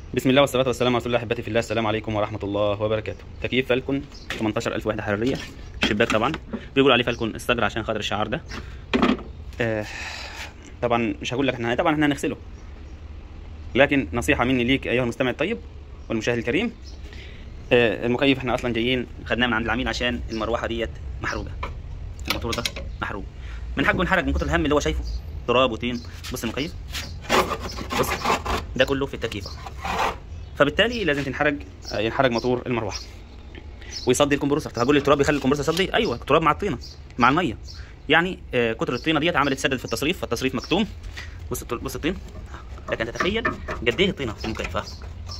بسم الله والصلاة والسلام على رسول الله أحبتي في الله السلام عليكم ورحمة الله وبركاته تكييف فالكون 18000 وحدة حرارية شباك طبعا بيقولوا عليه فالكون استجر عشان خاطر الشعار ده آه طبعا مش هقول لك احنا طبعا احنا هنغسله لكن نصيحة مني ليك أيها المستمع الطيب والمشاهد الكريم آه المكيف احنا أصلا جايين خدناه من عند العميل عشان المروحة ديت محروقة الموتور ده محروق من حقه ينحرق من كتر الهم اللي هو شايفه تراب وطين بص المكيف بص ده كله في التكييف فبالتالي لازم تنحرق ينحرق موتور المروحه ويصدي الكمبرسور طب هقول لي التراب يخلي الكمبرسور يصدي ايوه التراب مع الطينه مع الميه يعني آه كتر الطينه ديت عملت سدد في التصريف فالتصريف مكتوم بص الط- بص الطين لكن تتخيل قد ايه الطينه في المكيف ها.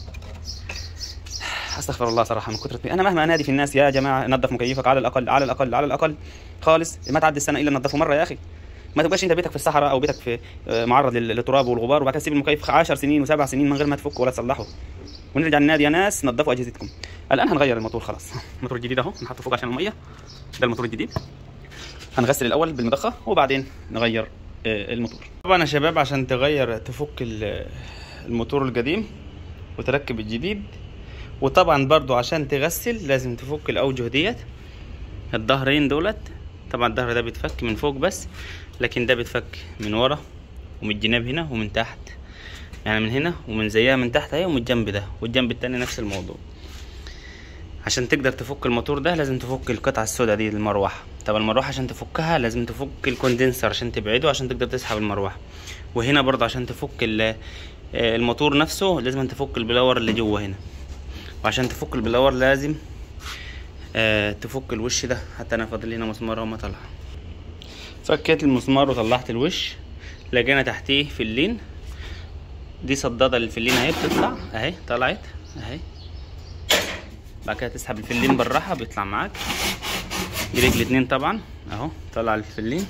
استغفر الله صراحه من كتر الطين انا مهما انادي في الناس يا جماعه نظف مكيفك على الاقل على الاقل على الاقل خالص ما تعدي السنه الا نظفه مره يا اخي ما تبقاش انت بيتك في الصحراء او بيتك في آه، معرض لل- للتراب والغبار وبعد كده تسيب المكيف 10 سنين وسبع سنين من غير ما تفكه ولا تصلحه ونرجع ننادي يا ناس نظفوا اجهزتكم الان هنغير الموتور خلاص الموتور الجديد اهو نحطه فوق عشان الميه ده الموتور الجديد هنغسل الاول بالمضخه وبعدين نغير آه، الموتور طبعا يا شباب عشان تغير تفك ال- الموتور القديم وتركب الجديد وطبعا برضو عشان تغسل لازم تفك الاوجه ديت الظهرين دولت طبعا الظهر ده بيتفك من فوق بس لكن ده بيتفك من ورا ومن الجناب هنا ومن تحت يعني من هنا ومن زيها من تحت اهي ومن الجنب ده والجنب التاني نفس الموضوع عشان تقدر تفك الموتور ده لازم تفك القطعة السوداء دي المروحة طب المروحة عشان تفكها لازم تفك الكوندنسر عشان تبعده عشان تقدر تسحب المروحة وهنا برضه عشان تفك ال- آه، الموتور نفسه لازم تفك البلور اللي جوه هنا وعشان تفك البلور لازم آه تفك الوش ده حتى انا فاضل لي هنا مسمار اهو ما طلع فكيت المسمار وطلعت الوش لقينا تحتيه فلين دي صدادة الفلين اهي بتطلع اهي طلعت اهي بعد كده تسحب الفلين بالراحة بيطلع معاك ايديك الاتنين طبعا اهو طلع الفلين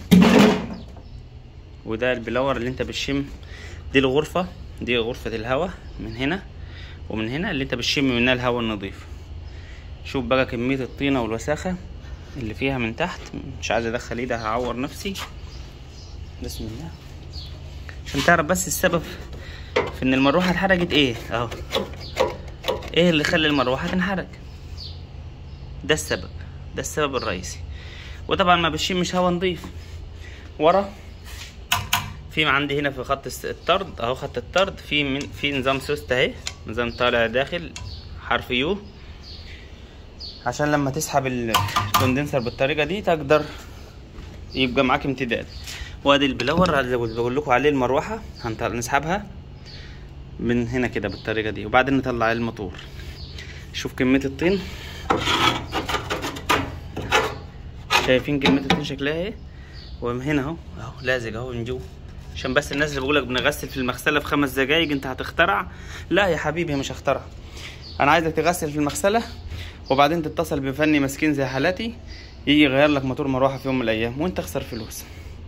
وده البلور اللي انت بتشم دي الغرفة دي غرفة الهواء من هنا ومن هنا اللي انت بتشم منها الهواء النظيف شوف بقى كمية الطينة والوساخة اللي فيها من تحت مش عايز ادخل ايدي هعور نفسي بسم الله عشان تعرف بس السبب في ان المروحة اتحرقت ايه اهو ايه اللي خلى المروحة تنحرق ده السبب ده السبب الرئيسي وطبعا ما بتشمش هوا نضيف ورا في عندي هنا في خط الس- الطرد اهو خط الطرد في من في نظام سوست اهي نظام طالع داخل حرف يو عشان لما تسحب ال- الكوندنسر بالطريقه دي تقدر يبقى معاك امتداد وادي البلور اللي بقول لكم عليه المروحه هنط- نسحبها من هنا كده بالطريقه دي وبعدين نطلع الموتور شوف كميه الطين شايفين كميه الطين شكلها ايه ومن هنا اهو اهو لازق اهو من جوه عشان بس الناس اللي بيقولك بنغسل في المغسله في خمس دقايق انت هتخترع لا يا حبيبي مش هخترع انا عايزك تغسل في المغسله وبعدين تتصل بفني مسكين زي حالاتي يجي يغير لك موتور مروحه في يوم من الايام وانت تخسر فلوس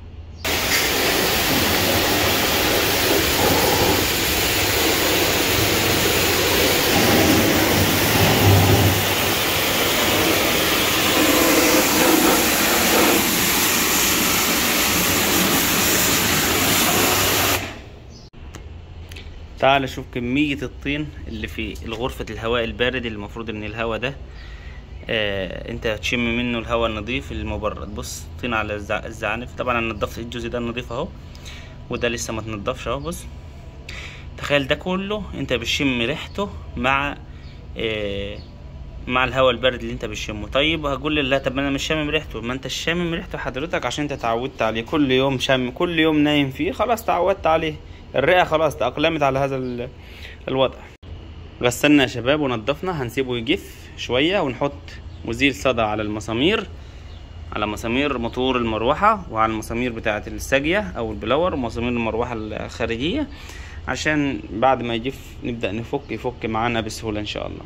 تعال شوف كمية الطين اللي في غرفة الهواء البارد اللي المفروض ان الهواء ده آه انت تشم منه الهواء النظيف المبرد بص طين على الزع- الزعانف طبعا انا نضفت الجزء ده نضيف اهو وده لسه ما تنضفش اهو بص تخيل ده كله انت بتشم ريحته مع آه مع الهواء البارد اللي انت بتشمه طيب هقول لي لا طب انا مش شامم ريحته ما انت شامم ريحته حضرتك عشان انت اتعودت عليه كل يوم شام كل يوم نايم فيه خلاص تعودت عليه الرئة خلاص تأقلمت على هذا ال- الوضع غسلنا يا شباب ونضفنا هنسيبه يجف شوية ونحط مزيل صدى على المسامير على مسامير موتور المروحة وعلى المسامير بتاعة الساقية أو البلور ومسامير المروحة الخارجية عشان بعد ما يجف نبدأ نفك يفك معانا بسهولة إن شاء الله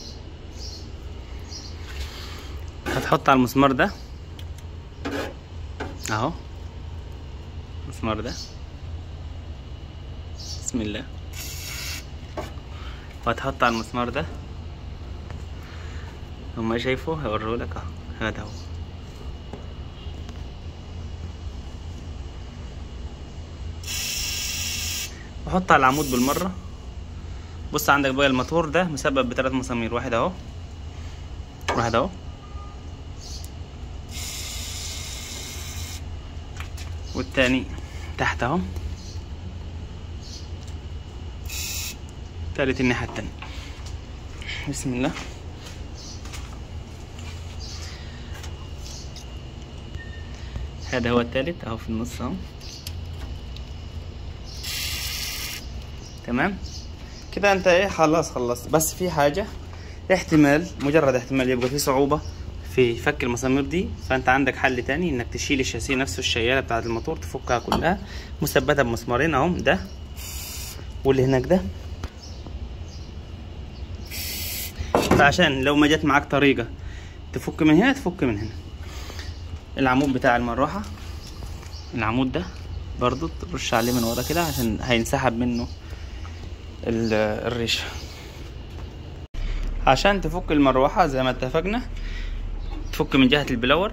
هتحط على المسمار ده اهو المسمار ده بسم الله وهتحط على المسمار ده هما شايفه هوريهولك اهو هذا هو وحط على العمود بالمرة بص عندك بقى الموتور ده مسبب بثلاث مسامير واحد اهو واحد اهو والتاني تحت اهو تالت الناحية التانية بسم الله هذا هو التالت اهو في النص اهو تمام كده انت ايه خلاص خلصت بس في حاجة احتمال مجرد احتمال يبقى في صعوبة في فك المسامير دي فانت عندك حل تاني انك تشيل الشاسيه نفسه الشيالة بتاعة الموتور تفكها كلها مثبتة بمسمارين اهم ده واللي هناك ده فعشان لو ما جت معاك طريقة تفك من هنا تفك من هنا العمود بتاع المروحة العمود ده برضو ترش عليه من ورا كده عشان هينسحب منه ال- الريشة عشان تفك المروحة زي ما اتفقنا تفك من جهة البلور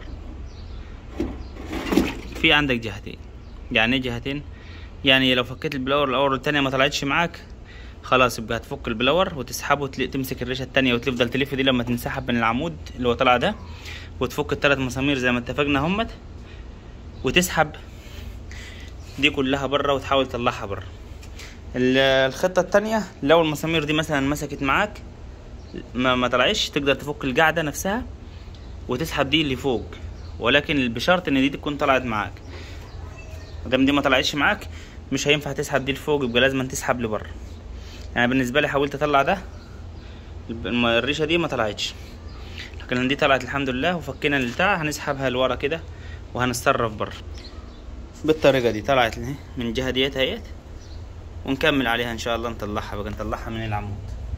في عندك جهتين يعني ايه جهتين يعني لو فكيت البلور الاول والتانية ما طلعتش معاك خلاص يبقى هتفك البلور وتسحبه وتل- تمسك الريشه التانية وتفضل تلف دي لما تنسحب من العمود اللي هو طالع ده وتفك التلات مسامير زي ما اتفقنا همت وتسحب دي كلها بره وتحاول تطلعها بره ال- الخطة التانية لو المسامير دي مثلا مسكت معاك ما, ما طلعش تقدر تفك القاعدة نفسها وتسحب دي اللي فوق ولكن بشرط ان دي تكون طلعت معاك مادام دي ما طلعتش معاك مش هينفع تسحب دي لفوق يبقى لازم تسحب لبره يعني بالنسبه لي حاولت اطلع ده الم- الريشه دي ما طلعتش لكن دي طلعت الحمد لله وفكينا البتاع هنسحبها لورا كده وهنتصرف بره بالطريقه دي طلعت اهي من الجهه ديت اهيت ونكمل عليها ان شاء الله نطلعها بقى نطلعها من العمود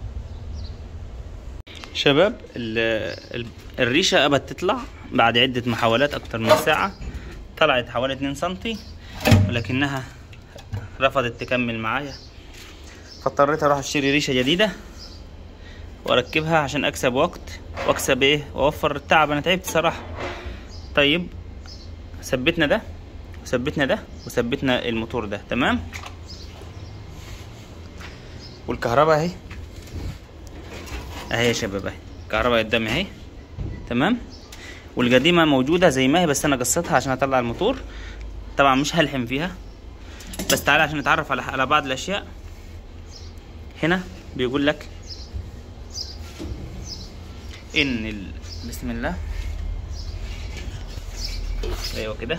شباب ال- ال- الريشه ابت تطلع بعد عده محاولات اكتر من ساعه طلعت حوالي 2 سنتي ولكنها رفضت تكمل معايا فاضطريت اروح اشتري ريشه جديده واركبها عشان اكسب وقت واكسب ايه واوفر التعب انا تعبت صراحه طيب ثبتنا ده وثبتنا ده وثبتنا الموتور ده تمام والكهرباء اهي اهي يا شباب اهي الكهرباء قدامي اهي تمام والقديمه موجوده زي ما هي بس انا قصيتها عشان اطلع الموتور طبعا مش هلحم فيها بس تعالى عشان نتعرف على على بعض الاشياء هنا بيقول لك ان ال... بسم الله ايوه كده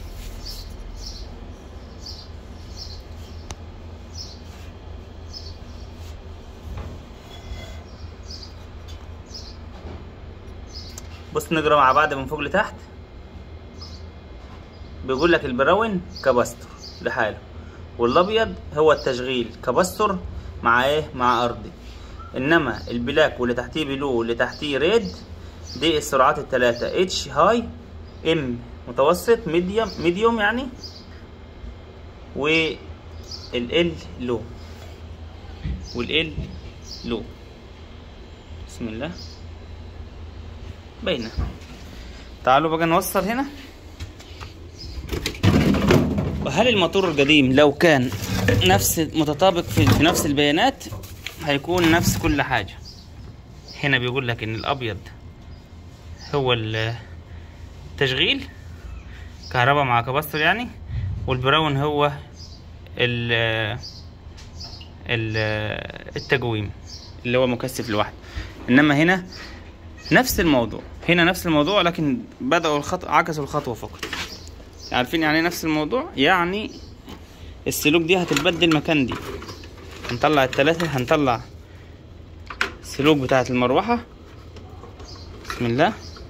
بص نقرا مع بعض من فوق لتحت بيقول لك البراون كباستور لحاله والابيض هو التشغيل كباستور مع ايه مع ارضي انما البلاك واللي تحتيه بلو واللي تحتيه ريد دي السرعات الثلاثه اتش هاي ام متوسط ميديوم ميديوم يعني والال لو والال لو بسم الله باينه تعالوا بقى نوصل هنا وهل الموتور القديم لو كان نفس متطابق في, في نفس البيانات هيكون نفس كل حاجة هنا بيقول لك ان الابيض هو التشغيل كهرباء مع كباستور يعني والبراون هو ال ال التقويم اللي هو مكثف لوحده انما هنا نفس الموضوع هنا نفس الموضوع لكن بدأوا الخطوة عكسوا الخطوة فقط عارفين يعني إيه نفس الموضوع يعني السلوك دي هتتبدل مكان دي هنطلع التلاتة هنطلع السلوك بتاعة المروحة بسم الله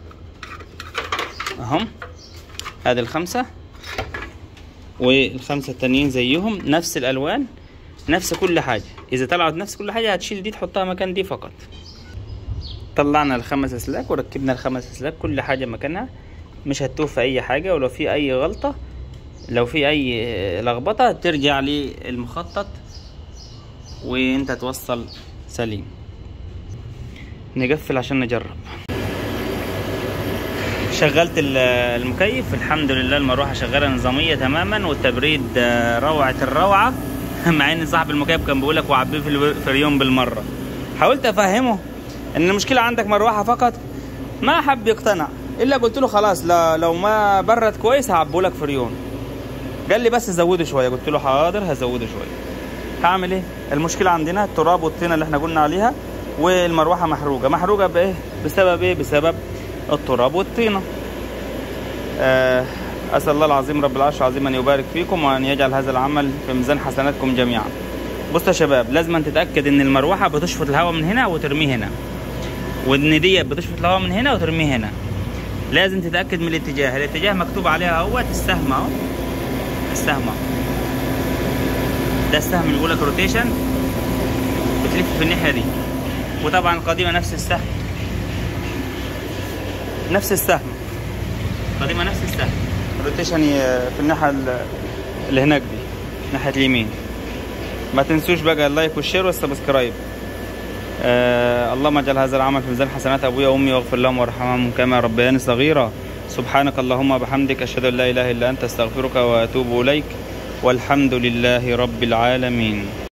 اهم هذه الخمسة والخمسة التانيين زيهم نفس الألوان نفس كل حاجة إذا طلعت نفس كل حاجة هتشيل دي تحطها مكان دي فقط طلعنا الخمس أسلاك وركبنا الخمس أسلاك كل حاجة مكانها مش هتتوه في أي حاجة ولو في أي غلطة لو في أي لخبطة ترجع للمخطط وانت توصل سليم نقفل عشان نجرب شغلت ال- المكيف الحمد لله المروحة شغالة نظامية تماما والتبريد آه، روعة الروعة مع ان صاحب المكيف كان بيقول لك وعبيه في الو- في اليوم بالمره حاولت افهمه ان المشكله عندك مروحه فقط ما حب يقتنع الا قلت له خلاص لا لو ما برد كويس هعبيه لك فريون قال لي بس زوده شويه قلت له حاضر هزوده شويه هعمل ايه المشكله عندنا التراب والطينه اللي احنا قلنا عليها والمروحه محروقه محروقه بايه بسبب ايه بسبب التراب والطينه آه، اسال الله العظيم رب العرش العظيم ان يبارك فيكم وان يجعل هذا العمل في ميزان حسناتكم جميعا بصوا يا شباب لازم تتاكد ان المروحه بتشفط الهواء من هنا وترميه هنا وان دي بتشفط الهواء من هنا وترميه هنا لازم تتاكد من الاتجاه الاتجاه مكتوب عليها اهوت السهم اهو السهم اهو ده السهم اللي بيقول لك روتيشن بتلف في الناحيه دي وطبعا القديمه نفس السهم نفس السهم القديمه نفس السهم الروتيشن ي- في الناحيه ال- اللي هناك دي ناحيه اليمين ما تنسوش بقى اللايك والشير والسبسكرايب آه اللهم اجعل هذا العمل في ميزان حسنات ابويا وامي واغفر لهم وارحمهم كما ربياني صغيرا سبحانك اللهم وبحمدك اشهد ان لا اله الا انت استغفرك واتوب اليك والحمد لله رب العالمين